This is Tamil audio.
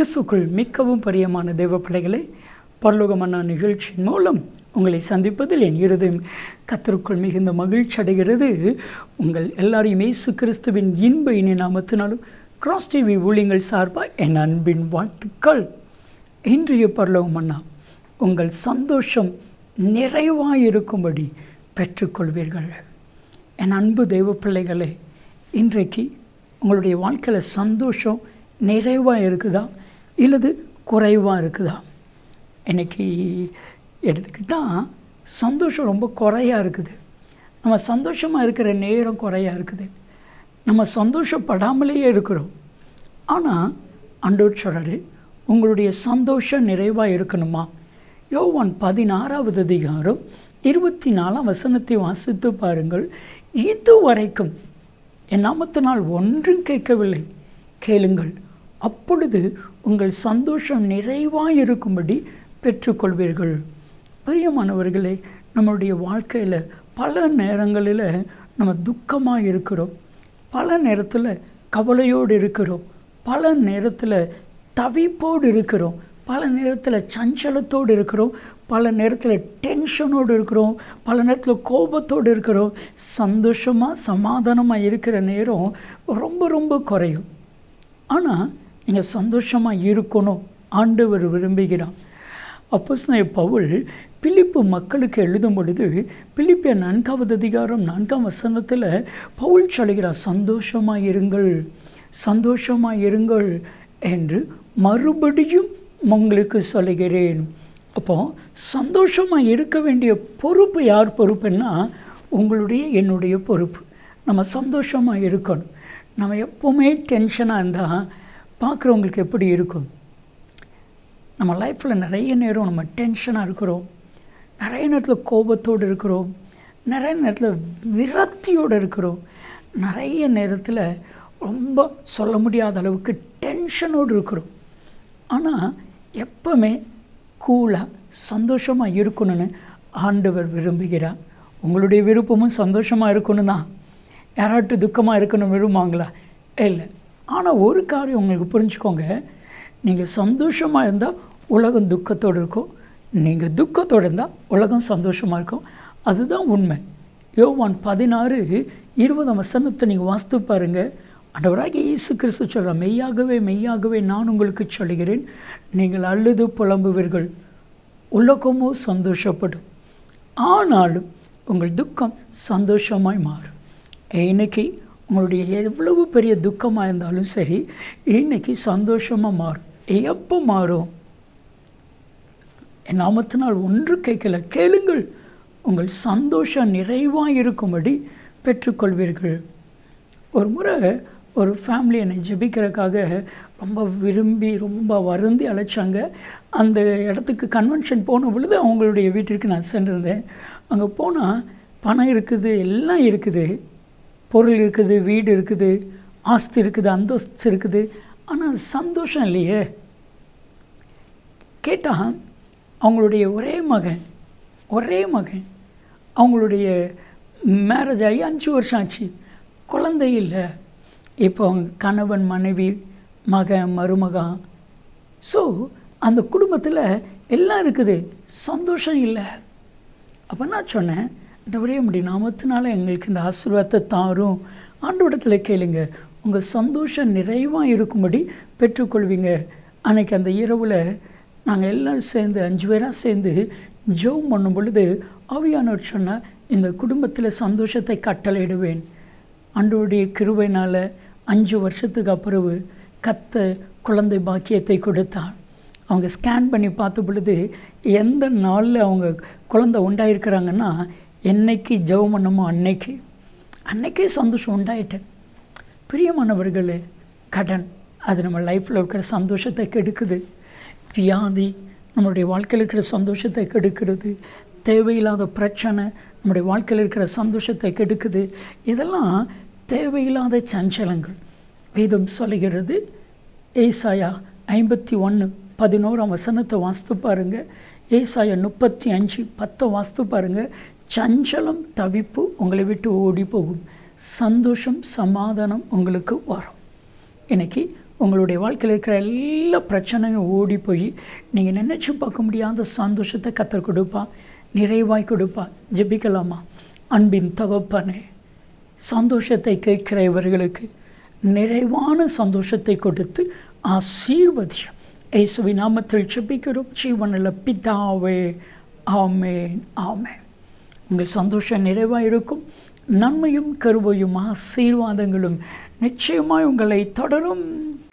கிறிஸ்துக்குள் மிக்கவும் பிரியமான தேவ பிள்ளைகளே பரலோகமன்னா நிகழ்ச்சியின் மூலம் உங்களை சந்திப்பதில் என் இருதயம் கத்தருக்குள் மிகுந்த மகிழ்ச்சி அடைகிறது உங்கள் எல்லாரையும் இயேசு கிறிஸ்துவின் இன்ப இனி நாமத்தினாலும் கிராஸ் டிவி ஊழியங்கள் சார்பாக என் அன்பின் வாழ்த்துக்கள் இன்றைய பரலோகமன்னா உங்கள் சந்தோஷம் நிறைவாக இருக்கும்படி பெற்றுக்கொள்வீர்கள் என் அன்பு தெய்வ பிள்ளைகளே இன்றைக்கு உங்களுடைய வாழ்க்கையில் சந்தோஷம் நிறைவாக இருக்குதா இல்லது குறைவாக இருக்குதா இன்னைக்கு எடுத்துக்கிட்டால் சந்தோஷம் ரொம்ப குறையாக இருக்குது நம்ம சந்தோஷமாக இருக்கிற நேரம் குறையாக இருக்குது நம்ம சந்தோஷப்படாமலேயே இருக்கிறோம் ஆனால் அண்டோர் சொல்கிறாரு உங்களுடைய சந்தோஷம் நிறைவாக இருக்கணுமா யோவான் பதினாறாவது அதிகாரம் இருபத்தி நாலாம் வசனத்தை வாசித்து பாருங்கள் இதுவரைக்கும் என் நாமத்தினால் ஒன்றும் கேட்கவில்லை கேளுங்கள் அப்பொழுது உங்கள் சந்தோஷம் நிறைவாக இருக்கும்படி பெற்றுக்கொள்வீர்கள் பிரியமானவர்களே நம்மளுடைய வாழ்க்கையில் பல நேரங்களில் நம்ம துக்கமாக இருக்கிறோம் பல நேரத்தில் கவலையோடு இருக்கிறோம் பல நேரத்தில் தவிப்போடு இருக்கிறோம் பல நேரத்தில் சஞ்சலத்தோடு இருக்கிறோம் பல நேரத்தில் டென்ஷனோடு இருக்கிறோம் பல நேரத்தில் கோபத்தோடு இருக்கிறோம் சந்தோஷமாக சமாதானமாக இருக்கிற நேரம் ரொம்ப ரொம்ப குறையும் ஆனால் நீங்கள் சந்தோஷமாக இருக்கணும் ஆண்டவர் விரும்புகிறான் அப்போ பவுல் பிலிப்பு மக்களுக்கு எழுதும் பொழுது பிலிப்பிய நான்காவது அதிகாரம் நான்காம் வசனத்தில் பவுல் சொல்கிறார் சந்தோஷமாக இருங்கள் சந்தோஷமாக இருங்கள் என்று மறுபடியும் உங்களுக்கு சொல்லுகிறேன் அப்போ சந்தோஷமாக இருக்க வேண்டிய பொறுப்பு யார் பொறுப்புன்னா உங்களுடைய என்னுடைய பொறுப்பு நம்ம சந்தோஷமாக இருக்கணும் நம்ம எப்போவுமே டென்ஷனாக இருந்தால் பார்க்குறவங்களுக்கு எப்படி இருக்கும் நம்ம லைஃப்பில் நிறைய நேரம் நம்ம டென்ஷனாக இருக்கிறோம் நிறைய நேரத்தில் கோபத்தோடு இருக்கிறோம் நிறைய நேரத்தில் விரக்தியோடு இருக்கிறோம் நிறைய நேரத்தில் ரொம்ப சொல்ல முடியாத அளவுக்கு டென்ஷனோடு இருக்கிறோம் ஆனால் எப்பவுமே கூலாக சந்தோஷமாக இருக்கணும்னு ஆண்டவர் விரும்புகிறார் உங்களுடைய விருப்பமும் சந்தோஷமாக இருக்கணும் தான் யாராட்டும் துக்கமாக இருக்கணும் விரும்புவாங்களா இல்லை ஆனால் ஒரு காரியம் உங்களுக்கு புரிஞ்சுக்கோங்க நீங்கள் சந்தோஷமாக இருந்தால் உலகம் துக்கத்தோடு இருக்கும் நீங்கள் துக்கத்தோடு இருந்தால் உலகம் சந்தோஷமாக இருக்கும் அதுதான் உண்மை யோவான் பதினாறு இருபதாம் வசனத்தை நீங்கள் வாஸ்து பாருங்கள் ஆண்டவராக இயேசு கிறிஸ்து சொல்கிற மெய்யாகவே மெய்யாகவே நான் உங்களுக்கு சொல்கிறேன் நீங்கள் அழுது புலம்புவீர்கள் உலகமோ சந்தோஷப்படும் ஆனாலும் உங்கள் துக்கம் சந்தோஷமாய் மாறும் இன்னைக்கு உங்களுடைய எவ்வளவு பெரிய துக்கமாக இருந்தாலும் சரி இன்னைக்கு சந்தோஷமாக மாறும் எப்போ மாறும் என் நாமத்தினால் ஒன்று கேட்கல கேளுங்கள் உங்கள் சந்தோஷம் நிறைவாக இருக்கும்படி பெற்றுக்கொள்வீர்கள் ஒரு முறை ஒரு ஃபேமிலி என்னை ஜெபிக்கிறதுக்காக ரொம்ப விரும்பி ரொம்ப வருந்தி அழைச்சாங்க அந்த இடத்துக்கு கன்வென்ஷன் போன பொழுது அவங்களுடைய வீட்டிற்கு நான் சென்றிருந்தேன் அங்கே போனால் பணம் இருக்குது எல்லாம் இருக்குது பொருள் இருக்குது வீடு இருக்குது ஆஸ்தி இருக்குது அந்தஸ்து இருக்குது ஆனால் சந்தோஷம் இல்லையே கேட்டால் அவங்களுடைய ஒரே மகன் ஒரே மகன் அவங்களுடைய மேரேஜ் ஆகி அஞ்சு வருஷம் ஆச்சு குழந்தை இல்லை இப்போ அவங்க கணவன் மனைவி மகன் மருமகன் ஸோ அந்த குடும்பத்தில் எல்லாம் இருக்குது சந்தோஷம் இல்லை அப்போ நான் சொன்னேன் இந்த ஒரே முடி நாமத்தினால எங்களுக்கு இந்த ஆசீர்வாதத்தை தாரும் ஆண்டோடத்தில் கேளுங்க உங்கள் சந்தோஷம் நிறைவாக இருக்கும்படி பெற்றுக்கொள்வீங்க அன்றைக்கி அந்த இரவில் நாங்கள் எல்லோரும் சேர்ந்து அஞ்சு பேராக சேர்ந்து ஜோம் பண்ணும் பொழுது ஆவியானவர் சொன்னால் இந்த குடும்பத்தில் சந்தோஷத்தை கட்டளையிடுவேன் அன்றோடைய கிருபைனால் அஞ்சு வருஷத்துக்கு அப்புறவு கத்த குழந்தை பாக்கியத்தை கொடுத்தார் அவங்க ஸ்கேன் பண்ணி பார்த்த பொழுது எந்த நாளில் அவங்க குழந்தை உண்டாயிருக்கிறாங்கன்னா என்னைக்கு ஜெபம் பண்ணமோ அன்னைக்கு அன்னைக்கே சந்தோஷம் உண்டாயிட்டேன் பிரியமானவர்களே கடன் அது நம்ம லைஃப்பில் இருக்கிற சந்தோஷத்தை கெடுக்குது வியாதி நம்மளுடைய வாழ்க்கையில் இருக்கிற சந்தோஷத்தை கெடுக்கிறது தேவையில்லாத பிரச்சனை நம்முடைய வாழ்க்கையில் இருக்கிற சந்தோஷத்தை கெடுக்குது இதெல்லாம் தேவையில்லாத சஞ்சலங்கள் வேதம் சொல்லுகிறது ஏசாயா ஐம்பத்தி ஒன்று பதினோராம் வசனத்தை வாஸ்து பாருங்கள் ஏசாயா முப்பத்தி அஞ்சு பத்தை வாஸ்து பாருங்கள் சஞ்சலம் தவிப்பு உங்களை விட்டு ஓடி போகும் சந்தோஷம் சமாதானம் உங்களுக்கு வரும் இன்னைக்கு உங்களுடைய வாழ்க்கையில் இருக்கிற எல்லா பிரச்சனையும் ஓடி போய் நீங்கள் நினச்சி பார்க்க முடியாத சந்தோஷத்தை கத்தர் கொடுப்பா நிறைவாய் கொடுப்பா ஜெபிக்கலாமா அன்பின் தகப்பனே சந்தோஷத்தை கேட்கிற இவர்களுக்கு நிறைவான சந்தோஷத்தை கொடுத்து ஆசீர்வதியும் இயேசுவின் நாமத்தில் ஜெபிக்கிறோம் ஜீவனில் பிதாவே ஆமேன் ஆமேன் உங்கள் சந்தோஷம் நிறைவாக இருக்கும் நன்மையும் கருவையும் ஆசீர்வாதங்களும் நிச்சயமாய் உங்களை தொடரும்